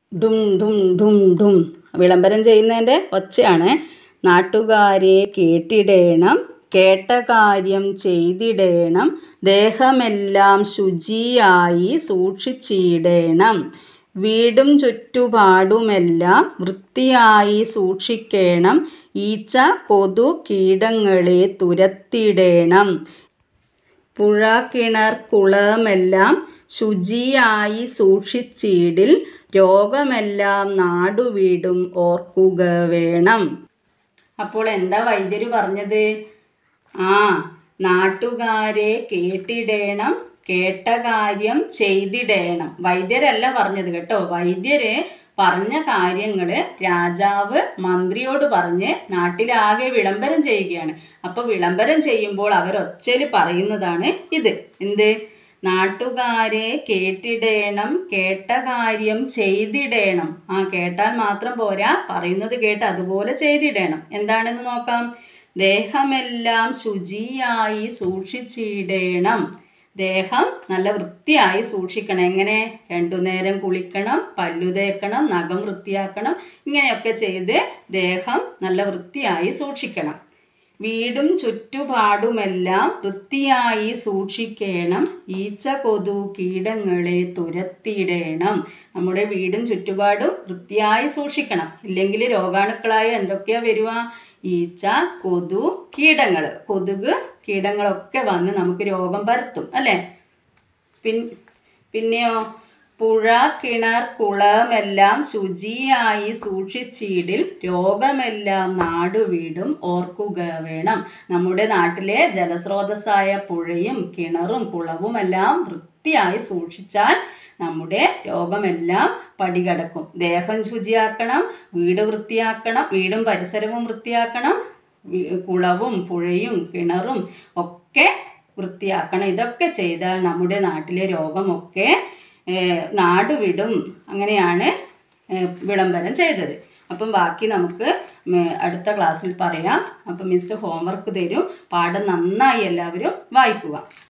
ഡും ഡും ഡും ഡും വിളംബരം ചെയ്യുന്നതിൻ്റെ ഒച്ചയാണ് നാട്ടുകാരെ കേട്ടിടേണം കേട്ട കാര്യം ചെയ്തിടേണം ദേഹമെല്ലാം ശുചിയായി സൂക്ഷിച്ചിടേണം വീടും ചുറ്റുപാടുമെല്ലാം വൃത്തിയായി സൂക്ഷിക്കണം ഈച്ച കൊതു കീടങ്ങളെ തുരത്തിടേണം പുഴ കിണർ കുളമെല്ലാം ശുചിയായി സൂക്ഷിച്ചിടിൽ രോഗമെല്ലാം നാടുവീടും ഓർക്കുക വേണം അപ്പോൾ എന്താ വൈദ്യര് പറഞ്ഞത് ആ നാട്ടുകാരെ കേട്ടിടേണം കേട്ട കാര്യം ചെയ്തിടേണം വൈദ്യരല്ല പറഞ്ഞത് കേട്ടോ വൈദ്യര് പറഞ്ഞ കാര്യങ്ങൾ രാജാവ് മന്ത്രിയോട് പറഞ്ഞ് നാട്ടിലാകെ വിളംബരം ചെയ്യുകയാണ് അപ്പോൾ വിളംബരം ചെയ്യുമ്പോൾ അവർ ഒച്ചയിൽ പറയുന്നതാണ് ഇത് എന്ത് നാട്ടുകാരെ കേട്ടിടേണം കേട്ട കാര്യം ചെയ്തിടേണം ആ കേട്ടാൽ മാത്രം പോരാ പറയുന്നത് കേട്ട് അതുപോലെ ചെയ്തിടേണം എന്താണെന്ന് നോക്കാം ദേഹമെല്ലാം ശുചിയായി സൂക്ഷിച്ചിടേണം ദേഹം നല്ല വൃത്തിയായി സൂക്ഷിക്കണം എങ്ങനെ രണ്ടു നേരം കുളിക്കണം പല്ലു തേക്കണം നഖം വൃത്തിയാക്കണം ഇങ്ങനെയൊക്കെ ചെയ്ത് ദേഹം നല്ല വൃത്തിയായി സൂക്ഷിക്കണം വീടും ചുറ്റുപാടുമെല്ലാം വൃത്തിയായി സൂക്ഷിക്കണം ഈച്ച കൊതു കീടങ്ങളെ തുരത്തിയിടണം നമ്മുടെ വീടും ചുറ്റുപാടും വൃത്തിയായി സൂക്ഷിക്കണം ഇല്ലെങ്കിൽ രോഗാണുക്കളായ എന്തൊക്കെയാ വരുക ഈച്ച കൊതു കീടങ്ങൾ കൊതുക് കീടങ്ങളൊക്കെ വന്ന് നമുക്ക് രോഗം പരത്തും അല്ലേ പിൻ പിന്നെയോ പുഴ കിണർ കുളമെല്ലാം ശുചിയായി സൂക്ഷിച്ചിടിൽ രോഗമെല്ലാം നാടുവീടും ഓർക്കുക വേണം നമ്മുടെ നാട്ടിലെ ജലസ്രോതസ്സായ പുഴയും കിണറും കുളവുമെല്ലാം വൃത്തിയായി സൂക്ഷിച്ചാൽ നമ്മുടെ രോഗമെല്ലാം പടികടക്കും ദേഹം ശുചിയാക്കണം വീട് വൃത്തിയാക്കണം വീടും പരിസരവും വൃത്തിയാക്കണം വി- കുളവും പുഴയും കിണറും ഒക്കെ വൃത്തിയാക്കണം ഇതൊക്കെ ചെയ്താൽ നമ്മുടെ നാട്ടിലെ രോഗമൊക്കെ ഏഹ്, നാടുവിടും അങ്ങനെയാണ് ഏഹ്, വിളംബരം ചെയ്തത് അപ്പം ബാക്കി നമുക്ക് ഉം, അടുത്ത ക്ലാസ്സിൽ പറയാം അപ്പം മിസ് ഹോംവർക്ക് തരും പാഠം നന്നായി എല്ലാവരും വായിക്കുക